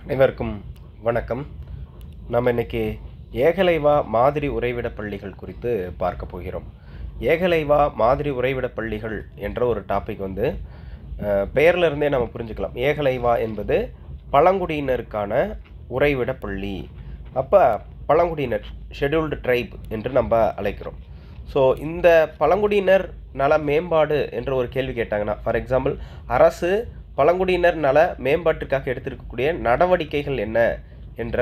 அனைவருக்கும் வணக்கம் நம்ம இன்னைக்கு ஏகலைவா மாதிரி உறைவிட பள்ளிகள் குறித்து பார்க்க போகிறோம் ஏகலைவா மாதிரி உறைவிட பள்ளிகள் என்ற ஒரு டாபிக் வந்து அஹ், பெயர்ல இருந்தே நம்ம புரிஞ்சுக்கலாம் ஏகலைவா என்பது பழங்குடியினருக்கான உறைவிட பள்ளி அப்போ பழங்குடியினர் ஷெட்யூல்டு ட்ரைப் என்று நம்ம அழைக்கிறோம் ஸோ இந்த பழங்குடியினர் நல மேம்பாடு என்ற ஒரு கேள்வி கேட்டாங்கன்னா ஃபார் எக்ஸாம்பிள் அரசு பழங்குடியினர் நல மேம்பாட்டுக்காக எடுத்திருக்கக்கூடிய நடவடிக்கைகள் என்ன என்ற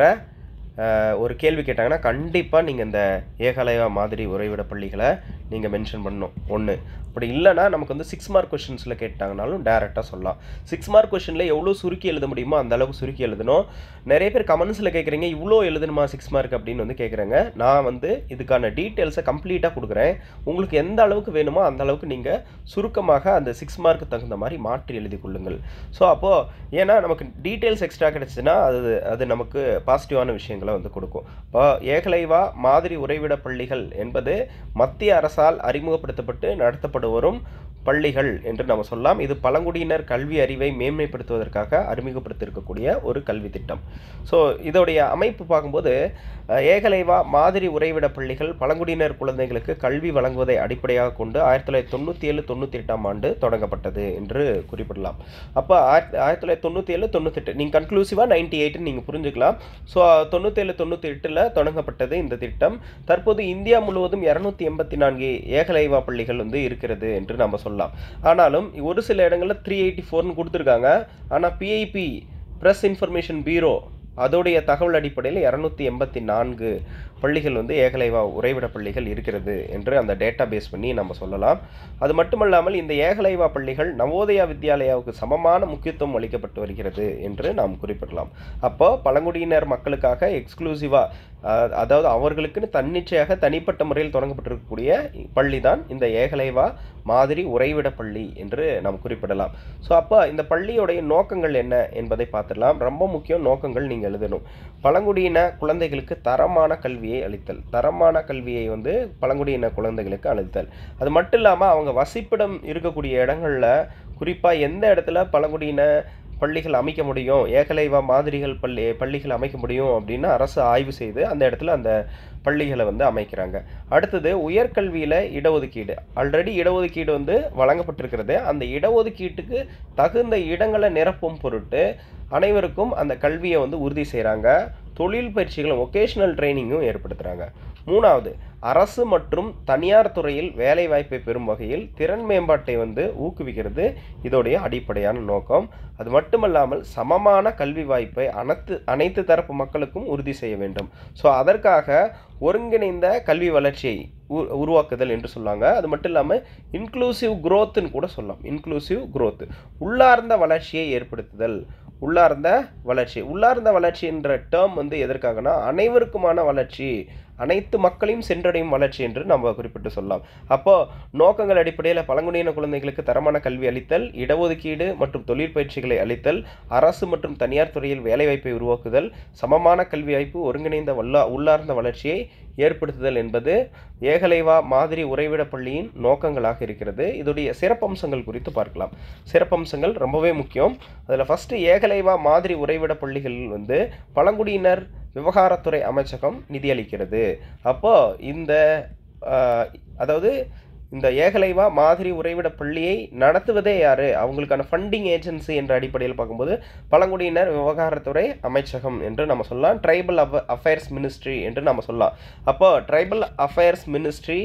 அஹ், ஒரு கேள்வி கேட்டாங்கன்னா கண்டிப்பாக நீங்கள் இந்த ஏகலைவா மாதிரி உறைவிட பள்ளிகளை நீங்கள் மென்ஷன் பண்ணணும் ஒன்று அப்படி இல்லைன்னா நமக்கு வந்து சிக்ஸ் மார்க் கொஷின்ஸில் கேட்டாங்கனாலும் டேரெக்டாக சொல்லலாம் சிக்ஸ் மார்க் கொஷினில் எவ்வளோ சுருக்கி எழுத முடியுமோ அந்த அளவுக்கு சுருக்கி எழுதணும் நிறைய பேர் கமெண்ட்ஸில் கேட்குறீங்க இவ்வளோ எழுதணுமா சிக்ஸ் மார்க் அப்படின்னு வந்து கேட்குறாங்க நான் வந்து இதுக்கான டீட்டெயில்ஸை கம்ப்ளீட்டாக கொடுக்குறேன் உங்களுக்கு எந்த அளவுக்கு வேணுமோ அந்த அளவுக்கு நீங்கள் சுருக்கமாக அந்த சிக்ஸ் மார்க்கு தகுந்த மாதிரி மாற்றி எழுதி கொள்ளுங்கள் ஸோ அப்போது ஏன்னா நமக்கு டீட்டெயில்ஸ் எக்ஸ்ட்ரா கிடச்சின்னா அது அது நமக்கு பாசிட்டிவான விஷயங்களை வந்து கொடுக்கும் இப்போ ஏகலைவா மாதிரி உறைவிட பள்ளிகள் என்பது மத்திய அரசால் அறிமுகப்படுத்தப்பட்டு நடத்தப்பட்டு வரும் பள்ளிகள் என்று நம்ம சொல்லலாம் இது பழங்குடியினர் கல்வி அறிவை மேன்மைப்படுத்துவதற்காக அறிமுகப்படுத்தியிருக்கக்கூடிய ஒரு கல்வி திட்டம் ஸோ இதோடைய அமைப்பு பார்க்கும்போது அஹ், ஏகலைவா மாதிரி உறைவிட பள்ளிகள் பழங்குடியினர் குழந்தைகளுக்கு கல்வி வழங்குவதை அடிப்படையாக கொண்டு ஆயிரத்தி தொள்ளாயிரத்தி தொண்ணூற்றி ஏழு தொண்ணூற்றி எட்டாம் ஆண்டு தொடங்கப்பட்டது என்று குறிப்பிடலாம் அப்போ ஆயிரத்தி ஆயிரத்தி தொள்ளாயிரத்தி தொண்ணூற்றி ஏழு தொண்ணூத்தெட்டு நீங்கள் கன்க்ளூசிவாக நைன்டி எயிட்னு நீங்கள் புரிஞ்சுக்கலாம் ஸோ தொண்ணூற்றேழு தொண்ணூற்றி எட்டில் தொடங்கப்பட்டது இந்த திட்டம் தற்போது இந்தியா முழுவதும் இரநூத்தி எண்பத்தி நான்கு ஏகலைவா பள்ளிகள் வந்து இருக்கிறது என்று நம்ம சொல்லலாம் ஆனாலும் ஒரு சில இடங்களில் த்ரீ எயிட்டி ஃபோர்னு கொடுத்துருக்காங்க ஆனால் பிஐபி ப்ரெஸ் இன்ஃபர்மேஷன் பீரோ அதோடைய தகவல் அடிப்படையில் இரநூத்தி எண்பத்தி நான்கு பள்ளிகள் வந்து ஏகலைவா உறைவிட பள்ளிகள் இருக்கிறது என்று அந்த டேட்டா பேஸ் பண்ணி நம்ம சொல்லலாம் அது மட்டுமல்லாமல் இந்த ஏகலைவா பள்ளிகள் நவோதயா வித்யாலயாவுக்கு சமமான முக்கியத்துவம் அளிக்கப்பட்டு வருகிறது என்று நாம் குறிப்பிடலாம் அப்போ பழங்குடியினர் மக்களுக்காக எக்ஸ்க்ளூசிவாக அதாவது அவர்களுக்குன்னு தன்னிச்சையாக தனிப்பட்ட முறையில் தொடங்கப்பட்டிருக்கக்கூடிய பள்ளி தான் இந்த ஏகலைவா மாதிரி உறைவிட பள்ளி என்று நாம் குறிப்பிடலாம் ஸோ அப்போ இந்த பள்ளியோடைய நோக்கங்கள் என்ன என்பதை பார்த்துடலாம் ரொம்ப முக்கியம் நோக்கங்கள் நீங்கள் எழுதணும் பழங்குடியின குழந்தைகளுக்கு தரமான கல்வியை அளித்தல் தரமான கல்வியை வந்து பழங்குடியின குழந்தைகளுக்கு அளித்தல் அது மட்டும் இல்லாமல் அவங்க வசிப்பிடம் இருக்கக்கூடிய இடங்களில் குறிப்பாக எந்த இடத்துல பழங்குடியின பள்ளிகள் அமைக்க முடியும் ஏகலைவா மாதிரிகள் பள்ளி பள்ளிகள் அமைக்க முடியும் அப்படின்னு அரசு ஆய்வு செய்து அந்த இடத்துல அந்த பள்ளிகளை வந்து அமைக்கிறாங்க அடுத்தது உயர்கல்வியில் இடஒதுக்கீடு ஆல்ரெடி இடஒதுக்கீடு வந்து வழங்கப்பட்டிருக்கிறது அந்த இடஒதுக்கீட்டுக்கு தகுந்த இடங்களை நிரப்பும் பொருட்டு அனைவருக்கும் அந்த கல்வியை வந்து உறுதி செய்கிறாங்க தொழில் பயிற்சிகளும் ஒகேஷனல் ட்ரைனிங்கும் ஏற்படுத்துகிறாங்க மூணாவது அரசு மற்றும் தனியார் துறையில் வேலை வாய்ப்பை பெறும் வகையில் திறன் மேம்பாட்டை வந்து ஊக்குவிக்கிறது இதோடைய அடிப்படையான நோக்கம் அது மட்டுமல்லாமல் சமமான கல்வி வாய்ப்பை அனைத்து அனைத்து தரப்பு மக்களுக்கும் உறுதி செய்ய வேண்டும் ஸோ அதற்காக ஒருங்கிணைந்த கல்வி வளர்ச்சியை உ- உருவாக்குதல் என்று சொல்லாங்க அது மட்டும் இல்லாமல் இன்க்ளூசிவ் growthன்னு கூட சொல்லலாம் இன்க்ளூசிவ் growth உள்ளார்ந்த வளர்ச்சியை ஏற்படுத்துதல் உள்ளார்ந்த வளர்ச்சி உள்ளார்ந்த வளர்ச்சி என்ற டேர்ம் வந்து எதற்காகனா அனைவருக்குமான வளர்ச்சி அனைத்து மக்களையும் சென்றடையும் வளர்ச்சி என்று நம்ம குறிப்பிட்டு சொல்லலாம் அப்போ நோக்கங்கள் அடிப்படையில் பழங்குடியின குழந்தைகளுக்கு தரமான கல்வி அளித்தல் இடஒதுக்கீடு மற்றும் தொழிற்பயிற்சிகளை அளித்தல் அரசு மற்றும் தனியார் துறையில் வேலைவாய்ப்பை உருவாக்குதல் சமமான கல்வி வாய்ப்பு ஒருங்கிணைந்த வல்லா உள்ளார்ந்த வளர்ச்சியை ஏற்படுத்துதல் என்பது ஏகலைவா மாதிரி உறைவிட பள்ளியின் நோக்கங்களாக இருக்கிறது இதோடைய சிறப்பம்சங்கள் குறித்து பார்க்கலாம் சிறப்பம்சங்கள் ரொம்பவே முக்கியம் அதில் ஃபஸ்ட்டு ஏகலைவா மாதிரி உறைவிட பள்ளிகள் வந்து பழங்குடியினர் விவகாரத்துறை அமைச்சகம் நிதியளிக்கிறது அப்போ இந்த ஆஹ், அதாவது இந்த ஏகலைவா மாதிரி உறைவிட பள்ளியை நடத்துவதே யாரு அவங்களுக்கான ஃபண்டிங் ஏஜென்சி என்ற அடிப்படையில் பார்க்கும்போது பழங்குடியினர் விவகாரத்துறை அமைச்சகம் என்று நம்ம சொல்லலாம் ட்ரைபல் அஃபேர்ஸ் மினிஸ்ட்ரி என்று நம்ம சொல்லலாம் அப்போ tribal affairs ministry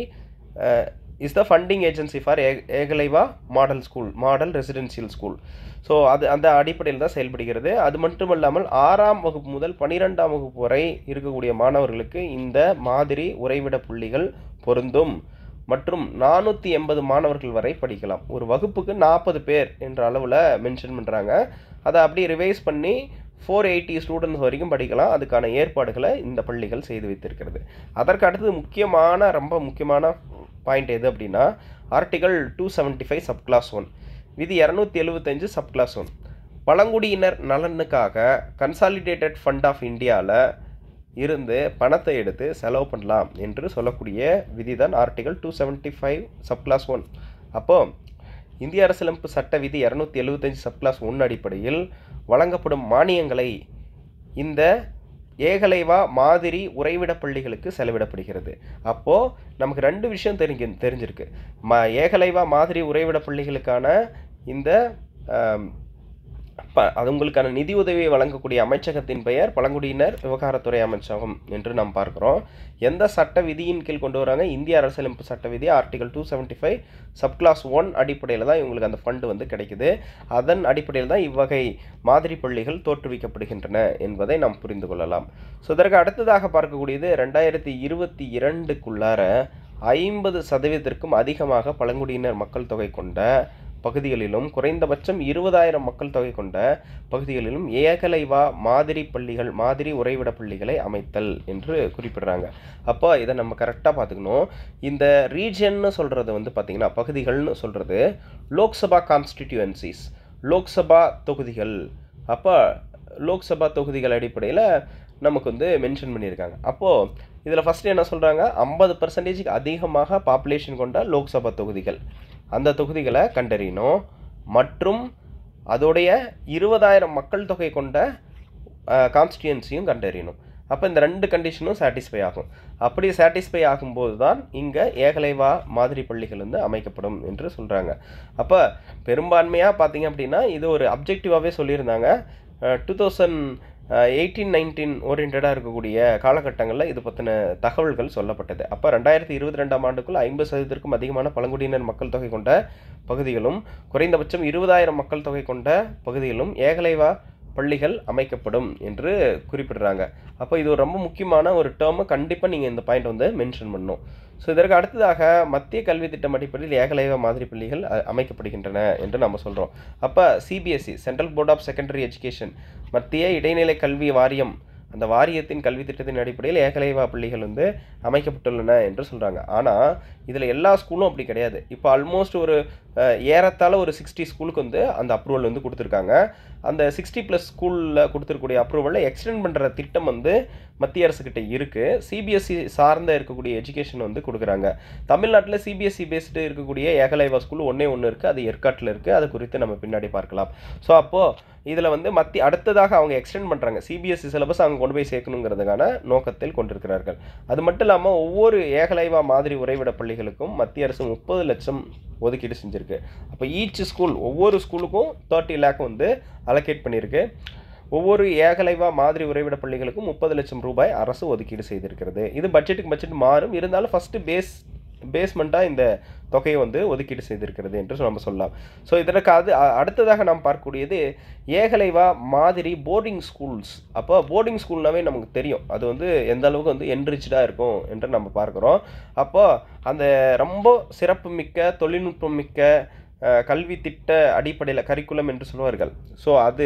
is the funding agency for Eklavya model school model residential school so அது அந்த அடிப்படையில் தான் செயல்படுகிறது அது மட்டுமல்லாமல் ஆறாம் வகுப்பு முதல் பன்னிரெண்டாம் வகுப்பு வரை இருக்கக்கூடிய மாணவர்களுக்கு இந்த மாதிரி உறைவிட புள்ளிகள் பொருந்தும் மற்றும் நானூற்றி எண்பது மாணவர்கள் வரை படிக்கலாம் ஒரு வகுப்புக்கு நாற்பது பேர் என்ற அளவில் மென்ஷன் பண்ணுறாங்க அதை அப்படியே ரிவைஸ் பண்ணி ஃபோர் எயிட்டி ஸ்டூடெண்ட்ஸ் வரைக்கும் படிக்கலாம் அதுக்கான ஏற்பாடுகளை இந்த பள்ளிகள் செய்து வைத்திருக்கிறது அதற்கு அடுத்தது முக்கியமான ரொம்ப முக்கியமான பாயிண்ட் எது அப்படின்னா article two seventy five sub class one விதி இரநூத்தி எழுபத்தஞ்சு சப் கிளாஸ் ஒன் பழங்குடியினர் நலனுக்காக கன்சாலிடேட்டட் ஃபண்ட் ஆஃப் இந்தியாவில் இருந்து பணத்தை எடுத்து செலவு பண்ணலாம் என்று சொல்லக்கூடிய விதி தான் article two seventy five sub class one அப்போது இந்திய அரசியலமைப்பு சட்ட விதி இரநூத்தி எழுபத்தஞ்சு சப் கிளாஸ் ஒன் அடிப்படையில் வழங்கப்படும் மானியங்களை இந்த ஏகலைவா மாதிரி உறைவிட பள்ளிகளுக்கு செலவிடப்படுகிறது அப்போது நமக்கு ரெண்டு விஷயம் தெரிஞ்சு தெரிஞ்சிருக்கு ம ஏகலைவா மாதிரி உறைவிட பள்ளிகளுக்கான இந்த ஆம், ப அது உங்களுக்கான நிதி உதவியை வழங்கக்கூடிய அமைச்சகத்தின் பெயர் பழங்குடியினர் விவகாரத்துறை அமைச்சகம் என்று நாம் பார்க்கிறோம் எந்த சட்ட விதியின் கீழ் கொண்டு வராங்க இந்திய அரசியலமைப்பு சட்ட விதி article two seventy five subclause one அடிப்படையில் தான் இவங்களுக்கு அந்த ஃபண்டு வந்து கிடைக்குது அதன் அடிப்படையில் தான் இவ்வகை மாதிரி பள்ளிகள் தோற்றுவிக்கப்படுகின்றன என்பதை நாம் புரிந்து கொள்ளலாம் ஸோ இதற்கு அடுத்ததாக பார்க்கக்கூடியது ரெண்டாயிரத்தி இருபத்தி இரண்டுக்குள்ளார ஐம்பது சதவீதத்திற்கும் அதிகமாக பழங்குடியினர் மக்கள் தொகை கொண்ட பகுதிகளிலும் குறைந்தபட்சம் இருபதாயிரம் மக்கள் தொகை கொண்ட பகுதிகளிலும் ஏகலைவா மாதிரி பள்ளிகள் மாதிரி உறைவிட பள்ளிகளை அமைத்தல் என்று குறிப்பிடுறாங்க அப்போ இதை நம்ம கரெக்டாக பார்த்துக்கணும் இந்த ரீஜன்னு சொல்கிறது வந்து பார்த்திங்கன்னா பகுதிகள்னு சொல்கிறது லோக்சபா கான்ஸ்டிடியூவன்சிஸ் லோக்சபா தொகுதிகள் அப்போ லோக்சபா தொகுதிகள் அடிப்படையில் நமக்கு வந்து மென்ஷன் பண்ணியிருக்காங்க அப்போது இதில் ஃபஸ்ட்டு என்ன சொல்கிறாங்க ஐம்பது பர்சன்டேஜுக்கு அதிகமாக பாப்புலேஷன் கொண்ட லோக்சபா தொகுதிகள் அந்த தொகுதிகளை கண்டறியணும் மற்றும் அதோடைய இருபதாயிரம் மக்கள் தொகை கொண்ட கான்ஸ்டியூன்சியும் கண்டறியணும் அப்போ இந்த ரெண்டு கண்டிஷனும் சாட்டிஸ்ஃபை ஆகும் அப்படி சாட்டிஸ்ஃபை ஆகும்போது தான் இங்கே ஏகலைவா மாதிரி பள்ளிகள் வந்து அமைக்கப்படும் என்று சொல்கிறாங்க அப்போ பெரும்பான்மையாக பார்த்தீங்க அப்படின்னா இது ஒரு அப்ஜெக்டிவாகவே சொல்லியிருந்தாங்க டூ தௌசண்ட் எயிட்டீன் நைன்டீன் ஓரியன்டாக இருக்கக்கூடிய காலகட்டங்களில் இது பற்றின தகவல்கள் சொல்லப்பட்டது அப்போ ரெண்டாயிரத்தி இருபத்தி ரெண்டாம் ஆண்டுக்குள் ஐம்பது சதவீதத்திற்கும் அதிகமான பழங்குடியினர் மக்கள் தொகை கொண்ட பகுதிகளும் குறைந்தபட்சம் இருபதாயிரம் மக்கள் தொகை கொண்ட பகுதிகளும் ஏகலைவா பள்ளிகள் அமைக்கப்படும் என்று குறிப்பிடுறாங்க அப்போ இது ஒரு ரொம்ப முக்கியமான ஒரு டேர்மை கண்டிப்பாக நீங்கள் இந்த பாயிண்ட் வந்து மென்ஷன் பண்ணணும் ஸோ இதற்கு அடுத்ததாக மத்திய கல்வி திட்டம் அடிப்படையில் ஏகலைவ மாதிரி பள்ளிகள் அ- அமைக்கப்படுகின்றன என்று நம்ம சொல்கிறோம் அப்போ CBSE central board of secondary education மத்திய இடைநிலை கல்வி வாரியம் அந்த வாரியத்தின் கல்வி திட்டத்தின் அடிப்படையில் ஏகலைவா பள்ளிகள் வந்து அமைக்கப்பட்டுள்ளன என்று சொல்கிறாங்க ஆனால் இதில் எல்லா ஸ்கூலும் அப்படி கிடையாது இப்போ ஆல்மோஸ்ட் ஒரு அஹ், ஏறத்தாழ ஒரு சிக்ஸ்டி ஸ்கூலுக்கு வந்து அந்த அப்ரூவல் வந்து கொடுத்துருக்காங்க அந்த சிக்ஸ்டி ப்ளஸ் ஸ்கூலில் கொடுத்துருக்கூடிய அப்ரூவலை எக்ஸ்டெண்ட் பண்ணுற திட்டம் வந்து மத்திய அரசுக்கிட்ட இருக்குது சிபிஎஸ்சி சார்ந்த இருக்கக்கூடிய எஜுகேஷன் வந்து கொடுக்குறாங்க தமிழ்நாட்டில் சிபிஎஸ்சி பேஸ்டு இருக்கக்கூடிய ஏகலைவா ஸ்கூல் ஒன்றே ஒன்று இருக்குது அது ஏற்காட்டில் இருக்குது அது குறித்து நம்ம பின்னாடி பார்க்கலாம் ஸோ அப்போது இதில் வந்து மத்திய அடுத்ததாக அவங்க எக்ஸ்டெண்ட் பண்ணுறாங்க சிபிஎஸ்சி சிலபஸ் அவங்க கொண்டு போய் சேர்க்கணுங்கிறதுக்கான நோக்கத்தில் கொண்டிருக்கிறார்கள் அது மட்டும் இல்லாமல் ஒவ்வொரு ஏகலைவா மாதிரி உறைவிட பள்ளிகளுக்கும் மத்திய அரசு முப்பது லட்சம் ஒதுக்கீடு செஞ்சுருக்கு அப்போ ஈச் ஸ்கூல் ஒவ்வொரு ஸ்கூலுக்கும் தேர்ட்டி லேக் வந்து அலோகேட் பண்ணியிருக்கு ஒவ்வொரு ஏகலைவா மாதிரி உறைவிட பள்ளிகளுக்கும் முப்பது லட்சம் ரூபாய் அரசு ஒதுக்கீடு செய்திருக்கிறது இது பட்ஜெட்டுக்கு பட்ஜெட் மாறும் இருந்தாலும் ஃபஸ்ட்டு பேஸ் பேஸ்மெண்ட்டாக இந்த தொகையை வந்து ஒதுக்கீடு செய்திருக்கிறது என்று நம்ம சொல்லலாம் ஸோ இதற்கு அது அ- அடுத்ததாக நாம் பார்க்கக்கூடியது ஏகலைவா மாதிரி போர்டிங் ஸ்கூல்ஸ் அப்போ போர்டிங் ஸ்கூல்னாவே நமக்கு தெரியும் அது வந்து எந்த அளவுக்கு வந்து என்ரிச்சாக இருக்கும் என்று நம்ம பார்க்குறோம் அப்போ அந்த ரொம்ப சிறப்பு மிக்க தொழில்நுட்பம் மிக்க அஹ், கல்வி திட்ட அடிப்படையில் கரிக்குலம் என்று சொல்வார்கள் ஸோ அது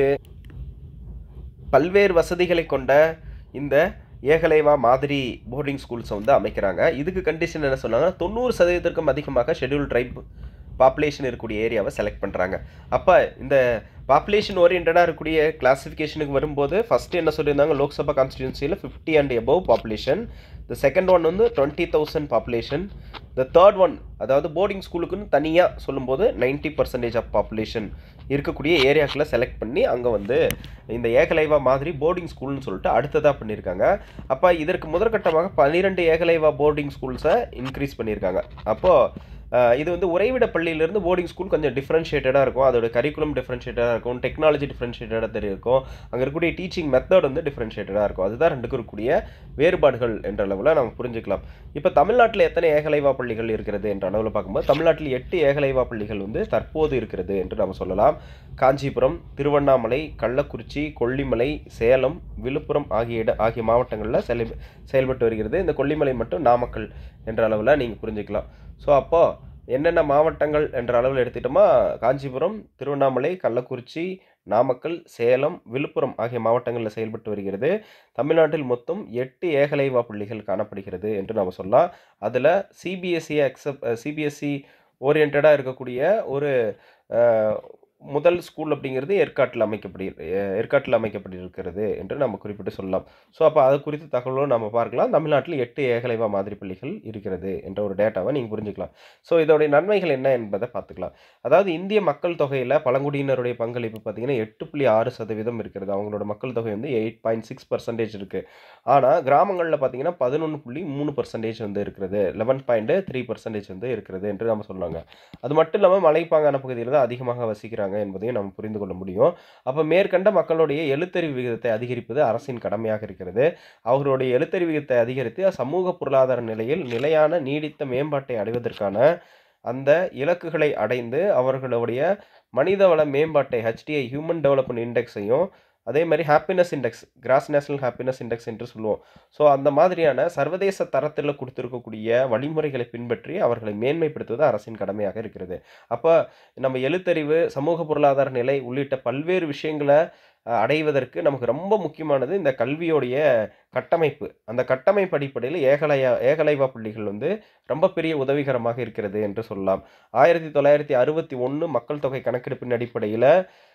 பல்வேறு வசதிகளை கொண்ட இந்த ஏகலைவா மாதிரி போர்டிங் ஸ்கூல்ஸை வந்து அமைக்கிறாங்க இதுக்கு கண்டிஷன் என்ன சொன்னாங்கன்னா தொண்ணூறு சதவீதத்திற்கும் அதிகமாக ஷெட்யூல் ட்ரைப் பாப்புலேஷன் இருக்கக்கூடிய ஏரியாவை செலக்ட் பண்ணுறாங்க அப்போ இந்த பாப்புலேஷன் ஓரியன்டாக இருக்கக்கூடிய கிளாசிஃபிகேஷனுக்கு வரும்போது ஃபஸ்ட்டு என்ன சொல்லியிருந்தாங்க லோக்சபா கான்ஸ்டியூன்சியில் fifty and above population the second one வந்து twenty thousand population the third one அதாவது போர்டிங் ஸ்கூலுக்குன்னு தனியாக சொல்லும்போது 90% பர்சன்டேஜ் ஆஃப் பாப்புலேஷன் இருக்கக்கூடிய ஏரியாக்களை செலக்ட் பண்ணி அங்கே வந்து இந்த ஏகலைவா மாதிரி போர்டிங் ஸ்கூல்னு சொல்லிட்டு அடுத்ததாக பண்ணியிருக்காங்க அப்போ இதற்கு முதற்கட்டமாக பன்னிரெண்டு ஏகலைவா போர்டிங் ஸ்கூல்ஸை இன்க்ரீஸ் பண்ணியிருக்காங்க அப்போது அஹ், இது வந்து உறைவிட பள்ளியிலேருந்து போர்டிங் ஸ்கூல் கொஞ்சம் டிஃப்ரென்ஷியேட்டடாக இருக்கும் அதோட கரிக்குலம் டிஃப்ரென்ஷியேட்டடாக இருக்கும் டெக்னாலஜி டிஃப்ரென்ஷியேட்டடாக தெரியும் அங்கே இருக்கக்கூடிய டீச்சிங் மெத்தட் வந்து டிஃப்ரென்ஷியேட்டடாக இருக்கும் அதுதான் ரெண்டுக்கும் இருக்கக்கூடிய வேறுபாடுகள் என்ற அளவில் நம்ம புரிஞ்சுக்கலாம் இப்போ தமிழ்நாட்டில் எத்தனை ஏகலைவா பள்ளிகள் இருக்கிறது என்ற அளவில் பார்க்கும்போது தமிழ்நாட்டில் எட்டு ஏகலைவா பள்ளிகள் வந்து தற்போது இருக்கிறது என்று நம்ம சொல்லலாம் காஞ்சிபுரம் திருவண்ணாமலை கள்ளக்குறிச்சி கொல்லிமலை சேலம் விழுப்புரம் ஆகிய இட ஆகிய மாவட்டங்களில் செயல் செயல்பட்டு வருகிறது இந்த கொல்லிமலை மட்டும் நாமக்கல் என்ற அளவில் நீங்கள் புரிஞ்சுக்கலாம் ஸோ அப்போது என்னென்ன மாவட்டங்கள் என்ற அளவில் எடுத்துட்டோமா காஞ்சிபுரம் திருவண்ணாமலை கள்ளக்குறிச்சி நாமக்கல் சேலம் விழுப்புரம் ஆகிய மாவட்டங்களில் செயல்பட்டு வருகிறது தமிழ்நாட்டில் மொத்தம் எட்டு ஏகலைவா பள்ளிகள் காணப்படுகிறது என்று நாம் சொல்லலாம் அதில் சிபிஎஸ்சி அக்செப்ட் சிபிஎஸ்சி ஓரியன்டாக இருக்கக்கூடிய ஒரு அஹ், முதல் ஸ்கூல் அப்படிங்கிறது ஏற்காட்டில் அமைக்கப்படி அஹ் ஏற்காட்டில் அமைக்கப்பட்டிருக்கிறது என்று நம்ம குறிப்பிட்டு சொல்லலாம் ஸோ அப்போ அது குறித்த தகவலும் நம்ம பார்க்கலாம் தமிழ்நாட்டில் எட்டு ஏகலைவா மாதிரி பள்ளிகள் இருக்கிறது என்ற ஒரு டேட்டாவை நீங்கள் புரிஞ்சுக்கலாம் ஸோ இதோடைய நன்மைகள் என்ன என்பதை பார்த்துக்கலாம் அதாவது இந்திய மக்கள் தொகையில் பழங்குடியினருடைய பங்களிப்பு பார்த்தீங்கன்னா எட்டு புள்ளி ஆறு சதவீதம் இருக்கிறது அவங்களோட மக்கள் தொகை வந்து எயிட் பாயிண்ட் சிக்ஸ் பர்சன்டேஜ் இருக்குது ஆனால் கிராமங்களில் பார்த்தீங்கன்னா பதினொன்று புள்ளி மூணு பர்சன்டேஜ் வந்து இருக்கிறது லெவன் பாயிண்ட் த்ரீ பர்சன்டேஜ் வந்து இருக்கிறது என்று நம்ம சொல்லுவாங்க அது மட்டும் இல்லாமல் மலைப்பாங்கான பகுதியில் தான் அதிகமாக வசிக்கிறாங்க என்பதையும் நம்ம புரிந்து கொள்ள முடியும் அப்போ மேற்கண்ட மக்களுடைய எழுத்தறிவு விகிதத்தை அதிகரிப்பது அரசின் கடமையாக இருக்கிறது அவர்களுடைய எழுத்தறிவு விகிதத்தை அதிகரித்து சமூக பொருளாதார நிலையில் நிலையான நீடித்த மேம்பாட்டை அடைவதற்கான அந்த இலக்குகளை அடைந்து அவர்களுடைய மனிதவள மேம்பாட்டை ஹெச்டிஐ ஹியூமன் டெவலப்மெண்ட் இண்டெக்ஸையும் அதே மாதிரி happiness index gross national happiness index என்று சொல்லுவோம் ஸோ அந்த மாதிரியான சர்வதேச தரத்தில் கொடுத்துருக்கக்கூடிய வழிமுறைகளை பின்பற்றி அவர்களை மேன்மைப்படுத்துவது அரசின் கடமையாக இருக்கிறது அப்போ நம்ம எழுத்தறிவு சமூக பொருளாதார நிலை உள்ளிட்ட பல்வேறு விஷயங்களை அஹ், அடைவதற்கு நமக்கு ரொம்ப முக்கியமானது இந்த கல்வியோடைய கட்டமைப்பு அந்த கட்டமைப்பு அடிப்படையில் ஏகலையா ஏகலைவா பள்ளிகள் வந்து ரொம்ப பெரிய உதவிகரமாக இருக்கிறது என்று சொல்லலாம் ஆயிரத்தி தொள்ளாயிரத்தி அறுபத்தி ஒன்று மக்கள் தொகை கணக்கெடுப்பின் அடிப்படையில்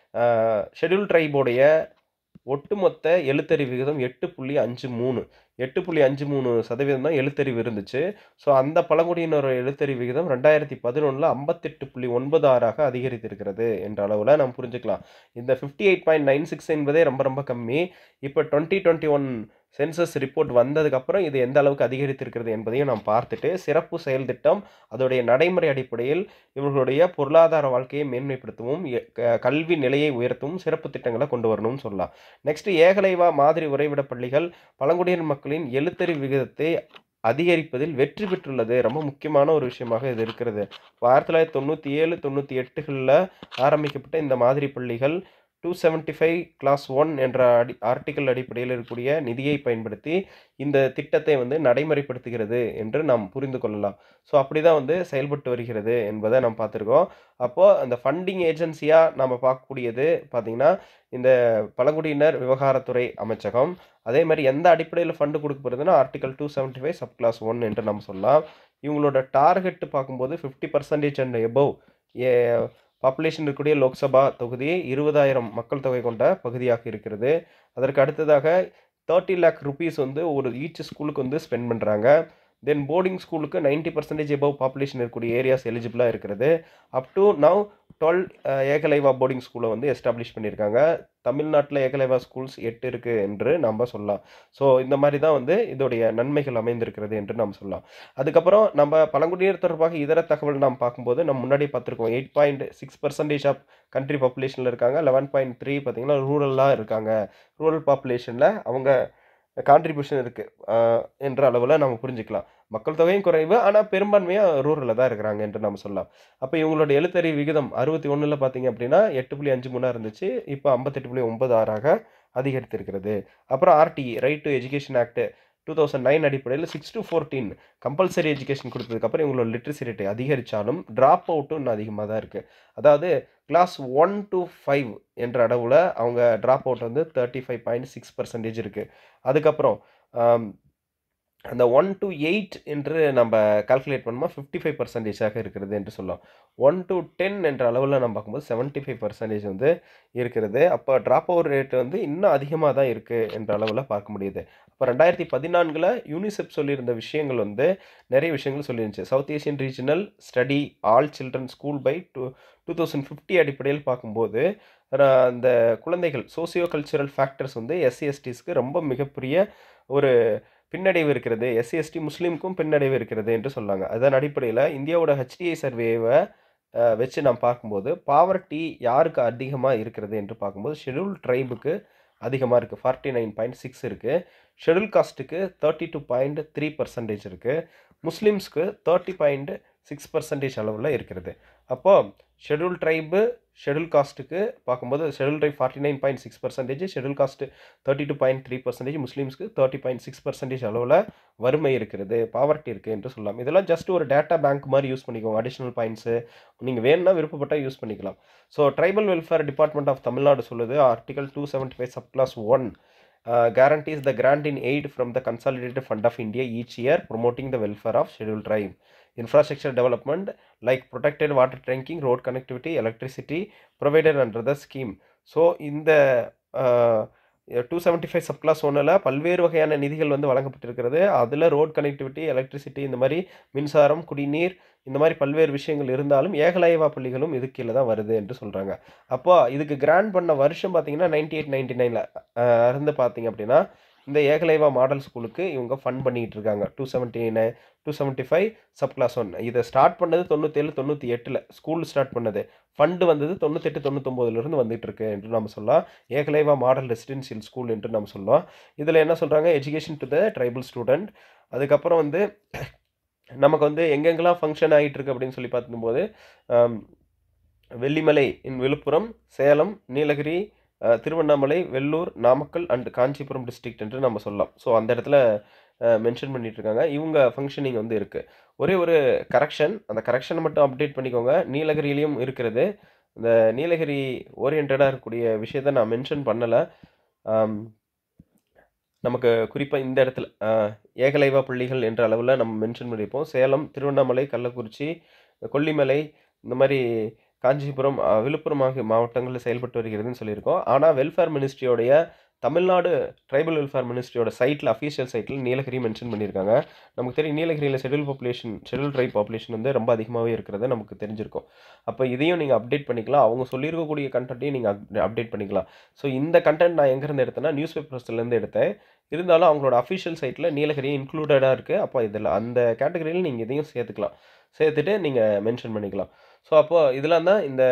ஷெட்யூல் ட்ரைபோடைய ஒட்டுமொத்த எழுத்தறிவு விகிதம் எட்டு புள்ளி அஞ்சு மூணு எட்டு புள்ளி அஞ்சு மூணு சதவீதம் தான் எழுத்தறிவு இருந்துச்சு ஸோ அந்த பழங்குடியினர் எழுத்தறிவு விகிதம் ரெண்டாயிரத்தி பதினொன்றில் ஐம்பத்தெட்டு புள்ளி ஒன்பது ஆறாக அதிகரித்திருக்கிறது என்ற அளவில் நம்ம புரிஞ்சுக்கலாம் இந்த fifty eight point nine six என்பதே ரொம்ப ரொம்ப கம்மி இப்போ twenty twenty one census report வந்ததுக்கப்புறம் இது எந்த அளவுக்கு அதிகரித்திருக்கிறது என்பதையும் நாம் பார்த்துட்டு சிறப்பு செயல் திட்டம் அதோடைய நடைமுறை அடிப்படையில் இவர்களுடைய பொருளாதார வாழ்க்கையை மேன்மைப்படுத்தவும் எ- க- கல்வி நிலையை உயர்த்தவும் சிறப்பு திட்டங்களை கொண்டு வரணும்னு சொல்லலாம் நெக்ஸ்ட் ஏகலைவா மாதிரி உறைவிட பள்ளிகள் பழங்குடியினர் மக்களின் எழுத்தறிவு விகிதத்தை அதிகரிப்பதில் வெற்றி பெற்றுள்ளது ரொம்ப முக்கியமான ஒரு விஷயமாக இது இருக்கிறது ஆயிரத்தி தொள்ளாயிரத்தி தொண்ணூற்றி ஏழு தொண்ணூற்றி எட்டுகளில் ஆரம்பிக்கப்பட்ட இந்த மாதிரி பள்ளிகள் two seventy five class one என்ற அடி ஆர்டிக்கல் அடிப்படையில் இருக்கக்கூடிய நிதியை பயன்படுத்தி இந்த திட்டத்தை வந்து நடைமுறைப்படுத்துகிறது என்று நாம் புரிந்து கொள்ளலாம் ஸோ அப்படி தான் வந்து செயல்பட்டு வருகிறது என்பதை நாம் பார்த்துருக்கோம் அப்போது அந்த ஃபண்டிங் ஏஜென்சியாக நம்ம பார்க்கக்கூடியது பார்த்திங்கன்னா இந்த பழங்குடியினர் விவகாரத்துறை அமைச்சகம் அதே மாதிரி எந்த அடிப்படையில் ஃபண்டு கொடுக்க போகிறதுனா article two seventy five sub class one என்று நம்ம சொல்லலாம் இவங்களோட டார்கெட் பார்க்கும்போது fifty percentage and above a population இருக்கக்கூடிய லோக்சபா தொகுதி இருபதாயிரம் மக்கள் தொகை கொண்ட பகுதியாக இருக்கிறது அதற்கு அடுத்ததாக தேர்ட்டி லேக் ருபீஸ் வந்து ஒரு ஈச் ஸ்கூலுக்கு வந்து ஸ்பெண்ட் பண்ணுறாங்க தென் போர்டிங் ஸ்கூலுக்கு நைன்ட்டி பர்சன்டேஜ் எபவ் பாப்புலேஷன் இருக்கக்கூடிய ஏரியாஸ் எலிஜிபிளாக இருக்கிறது up to now twelve Eklavya boarding ஸ்கூலை வந்து எஸ்டாப்ளிஷ் பண்ணியிருக்காங்க தமிழ்நாட்டில் ஏகலைவா ஸ்கூல்ஸ் எட்டு இருக்குது என்று நம்ம சொல்லலாம் ஸோ இந்த மாதிரி தான் வந்து இதோடைய நன்மைகள் அமைந்திருக்கிறது என்று நாம் சொல்லலாம் அதுக்கப்புறம் நம்ம பழங்குடியினர் தொடர்பாக இதர தகவல் நாம் பார்க்கும்போது நம்ம முன்னாடி பார்த்துருக்கோம் eight point six percentage of country பாப்புலேஷனில் இருக்காங்க லெவன் பாயிண்ட் த்ரீ பார்த்தீங்கன்னா ரூரலாக இருக்காங்க ரூரல் பாப்புலேஷனில் அவங்க கான்ட்ரிபியூஷன் இருக்குது என்ற அளவில் நம்ம புரிஞ்சுக்கலாம் மக்கள் தொகையும் குறைவு ஆனால் பெரும்பான்மையாக ரூரலில் தான் இருக்கிறாங்க என்று நம்ம சொல்லலாம் அப்போ இவங்களோட எழுத்தறிவு விகிதம் அறுபத்தி ஒன்றில் பார்த்தீங்க அப்படின்னா எட்டு புள்ளி அஞ்சு மூணாக இருந்துச்சு இப்போ ஐம்பத்தெட்டு புள்ளி ஒன்பது ஆறாக அதிகரித்திருக்கிறது அப்புறம் RTE right to education act two thousand nine அடிப்படையில் six to fourteen compulsory education கொடுத்ததுக்கப்புறம் இவங்களோட லிட்ரஸி ரேட் அதிகரித்தாலும் ட்ராப் அவுட்டும் இன்னும் அதிகமாக தான் இருக்குது அதாவது கிளாஸ் ஒன் டு ஃபைவ் என்ற அளவில் அவங்க ட்ராப் அவுட் வந்து thirty five point six percentage இருக்குது அதுக்கப்புறம் ஆம், அந்த ஒன் டு எயிட் என்று நம்ம கால்குலேட் பண்ணும்போது ஃபிஃப்டி ஃபைவ் பர்சன்டேஜாக இருக்கிறது என்று சொல்லலாம் ஒன் டு டென் என்ற அளவில் நம்ம பார்க்கும்போது செவன்ட்டி ஃபைவ் பர்சன்டேஜ் வந்து இருக்கிறது அப்போ ட்ராப் ஓவர் ரேட் வந்து இன்னும் அதிகமாக தான் இருக்குது என்ற அளவில் பார்க்க முடியுது அப்போ ரெண்டாயிரத்தி பதினான்கில் யூனிசெஃப் சொல்லியிருந்த விஷயங்கள் வந்து நிறைய விஷயங்கள் சொல்லியிருந்துச்சு south Asian regional study all children school by two two thousand fifty அடிப்படையில் பார்க்கும்போது ர- அந்த குழந்தைகள் சோசியோ கல்ச்சுரல் ஃபேக்டர்ஸ் வந்து எஸ்சி எஸ்டிஸ்க்கு ரொம்ப மிகப்பெரிய ஒரு பின்னடைவு இருக்கிறது எஸ்சி எஸ்டி முஸ்லீமுக்கும் பின்னடைவு இருக்கிறது என்று சொன்னாங்க அதன் அடிப்படையில் இந்தியாவோட ஹெச்டிஐ சர்வேவை வச்சு நாம் பார்க்கும்போது பாவர்ட்டி யாருக்கு அதிகமாக இருக்கிறது என்று பார்க்கும்போது ஷெட்யூல் ட்ரைபுக்கு அதிகமாக இருக்குது ஃபார்ட்டி நைன் பாயிண்ட் சிக்ஸ் இருக்குது ஷெட்யூல் காஸ்ட்டுக்கு thirty two point three percentage இருக்குது முஸ்லீம்ஸ்க்கு தேர்ட்டி பாயிண்ட் சிக்ஸ் பர்சன்டேஜ் அளவில் இருக்கிறது அப்போது ஷெட்யூல் ட்ரைபு ஷெட்யூல் காஸ்ட்டுக்கு பார்க்கும்போது schedule tribe forty nine point six percentage schedule caste thirty two point three percentage முஸ்லீம்ஸ்க்கு தேர்ட்டி பாயிண்ட் சிக்ஸ் பர்சன்டேஜ் அளவில் வறுமை இருக்கிறது பாவர்ட்டி இருக்குது என்று சொல்லலாம் இதெல்லாம் ஜஸ்ட் ஒரு டேட்டா பேங்க் மாதிரி யூஸ் பண்ணிக்கோங்க அடிஷ்னல் பாயிண்ட்ஸு நீங்கள் வேணும்னா விருப்பப்பட்டால் யூஸ் பண்ணிக்கலாம் so tribal welfare department of Tamil Nadu சொல்லுது article two seventy five sub class one guarantees the grant in aid from the consolidated fund of india each year promoting the welfare of scheduled tribe infrastructure development like protected water tanking, road connectivity, electricity provided under the scheme. So இந்த two seventy five subclass ஒன்றில் பல்வேறு வகையான நிதிகள் வந்து வழங்கப்பட்டிருக்கிறது அதில் road connectivity electricity இந்த மாதிரி மின்சாரம் குடிநீர் இந்த மாதிரி பல்வேறு விஷயங்கள் இருந்தாலும் ஏகலைவா பள்ளிகளும் இது கீழே தான் வருது என்று சொல்கிறாங்க அப்போ இதுக்கு கிராண்ட் பண்ண வருஷம் பார்த்தீங்கன்னா நைன்டி எயிட் நைன்டி நைனில் இருந்து பார்த்தீங்க அப்படின்னா இந்த ஏகலைவா மாடல் ஸ்கூலுக்கு இவங்க ஃபண்ட் பண்ணிக்கிட்டு இருக்காங்க two seventy nine two seventy five sub class one இதை ஸ்டார்ட் பண்ணது தொண்ணூற்றேழு தொண்ணூற்றி எட்டில் ஸ்கூல் ஸ்டார்ட் பண்ணது ஃபண்டு வந்தது தொண்ணூத்தெட்டு தொண்ணூத்தொம்போதுலேருந்து வந்துட்டு இருக்கு என்று நம்ம சொல்லலாம் ஏகலைவா மாடல் ரெசிடென்சியல் ஸ்கூல் என்று நம்ம சொல்லலாம் இதில் என்ன சொல்கிறாங்க education to the tribal student அதுக்கப்புறம் வந்து நமக்கு வந்து எங்கெங்கெல்லாம் ஃபங்க்ஷன் ஆகிட்டு இருக்கு அப்படின்னு சொல்லி பார்க்கும்போது ஆம், Vellimalai in Viluppuram Salem Nilgiri ah, Tiruvannamalai Vellur Namakkal and Kanchipuram district என்று நம்ம சொல்லலாம் ஸோ அந்த இடத்துல மென்ஷன் பண்ணிட்டு இருக்காங்க இவங்க ஃபங்க்ஷனிங் வந்து இருக்குது ஒரே ஒரு கரெக்ஷன் அந்த கரெக்ஷனை மட்டும் அப்டேட் பண்ணிக்கோங்க நீலகிரியிலையும் இருக்கிறது இந்த நீலகிரி ஓரியன்டாக இருக்கக்கூடிய விஷயத்தை நான் மென்ஷன் பண்ணலை நமக்கு குறிப்பாக இந்த இடத்துல ஆஹ், ஏகலைவா பள்ளிகள் என்ற அளவில் நம்ம மென்ஷன் பண்ணியிருப்போம் சேலம் திருவண்ணாமலை கள்ளக்குறிச்சி கொல்லிமலை இந்த மாதிரி காஞ்சிபுரம் ஆஹ், விழுப்புரம் ஆகிய மாவட்டங்களில் செயல்பட்டு வருகிறதுன்னு சொல்லியிருக்கோம் ஆனால் வெல்ஃபேர் மினிஸ்ட்ரியோடைய தமிழ்நாடு ட்ரைபல் வெல்ஃபேர் மினிஸ்ட்ரியோட சைட்டில் அஃபீஷியல் சைட்டில் நீலகிரி மென்ஷன் பண்ணியிருக்காங்க நமக்கு தெரியும் நீலகிரியில் schedule population schedule tribe population வந்து ரொம்ப அதிகமாகவே இருக்கிறது நமக்கு தெரிஞ்சிருக்கும் அப்போ இதையும் நீங்கள் அப்டேட் பண்ணிக்கலாம் அவங்க சொல்லியிருக்கக்கூடிய கண்டென்ட்டையும் நீங்கள் அப்டேட் பண்ணிக்கலாம் ஸோ இந்த கண்டென்ட் நான் எங்கேருந்து எடுத்தேன்னா நியூஸ் பேப்பர்ஸ்லேருந்து எடுத்தேன் இருந்தாலும் அவங்களோட அஃபிஷியல் சைட்டில் நீலகிரி இன்க்ளூடடாக இருக்குது அப்போ இதில் அந்த கேட்டகரியில் நீங்கள் இதையும் சேர்த்துக்கலாம் சேர்த்துட்டு நீங்கள் மென்ஷன் பண்ணிக்கலாம் ஸோ அப்போது இதெல்லாம் தான் இந்த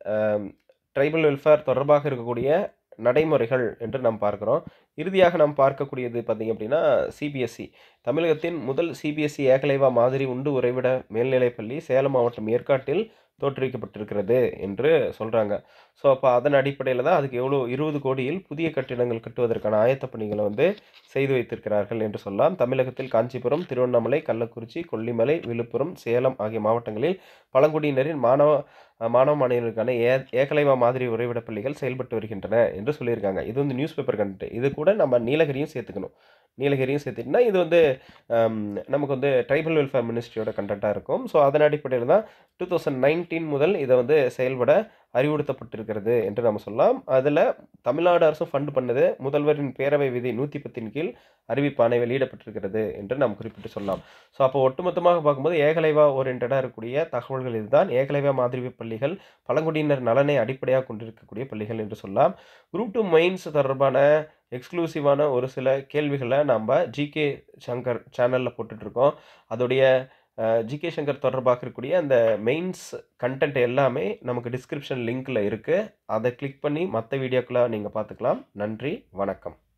ட்ரைபல் வெல்ஃபேர் தொடர்பாக இருக்கக்கூடிய நடைமுறைகள் என்று நாம் பார்க்கிறோம் இறுதியாக நாம் பார்க்கக்கூடியது பார்த்தீங்க அப்படின்னா சிபிஎஸ்சி தமிழகத்தின் முதல் சிபிஎஸ்சி ஏகலைவா மாதிரி உண்டு உறைவிட மேல்நிலைப்பள்ளி சேலம் மாவட்டம் ஏற்காட்டில் தோற்றுவிக்கப்பட்டிருக்கிறது என்று சொல்கிறாங்க ஸோ அப்போ அதன் அடிப்படையில் தான் அதுக்கு எவ்வளோ இருபது கோடியில் புதிய கட்டிடங்கள் கட்டுவதற்கான ஆயத்த பணிகளை வந்து செய்து வைத்திருக்கிறார்கள் என்று சொல்லலாம் தமிழகத்தில் காஞ்சிபுரம் திருவண்ணாமலை கள்ளக்குறிச்சி கொல்லிமலை விழுப்புரம் சேலம் ஆகிய மாவட்டங்களில் பழங்குடியினரின் மாணவ மாணவ மாணவியர்களுக்கான ஏ ஏகலைவா மாதிரி உறைவிட பள்ளிகள் செயல்பட்டு வருகின்றன என்று சொல்லியிருக்காங்க இது வந்து நியூஸ் பேப்பர் கண்டென்ட் இது கூட நம்ம நீலகிரியும் சேர்த்துக்கணும் நீலகிரியும் சேர்த்துட்டுனா இது வந்து ஆம், நமக்கு வந்து ட்ரைபல் வெல்ஃபேர் மினிஸ்ட்ரியோட கண்டென்ட்டாக இருக்கும் ஸோ அதன் அடிப்படையில் தான் டூ தௌசண்ட் நைன்டீன் முதல் இதை வந்து செயல்பட அறிவுறுத்தப்பட்டிருக்கிறது என்று நம்ம சொல்லலாம் அதில் தமிழ்நாடு அரசும் ஃபண்ட் பண்ணது முதல்வரின் பேரவை விதி நூற்றி பத்தின் கீழ் அறிவிப்பாணை வெளியிடப்பட்டிருக்கிறது என்று நாம் குறிப்பிட்டு சொல்லலாம் ஸோ அப்போ ஒட்டுமொத்தமாக பார்க்கும்போது ஏகலைவா ஓரியன்டாக இருக்கக்கூடிய தகவல்கள் இதுதான் ஏகலைவா மாதிரி பள்ளிகள் பழங்குடியினர் நலனை அடிப்படையாக கொண்டிருக்கக்கூடிய பள்ளிகள் என்று சொல்லலாம் குரூப் டூ மைன்ஸ் தொடர்பான எக்ஸ்க்ளூசிவான ஒரு சில கேள்விகளை நம்ம ஜிகே சங்கர் சேனலில் போட்டுட்ருக்கோம் அதோடைய ஜிகே சங்கர் தொடர்பாக இருக்கக்கூடிய அந்த மெயின்ஸ் கண்டென்ட் எல்லாமே நமக்கு டிஸ்கிரிப்ஷன் லிங்க்கில் இருக்குது அதை கிளிக் பண்ணி மற்ற வீடியோக்களை நீங்கள் பார்த்துக்கலாம் நன்றி வணக்கம்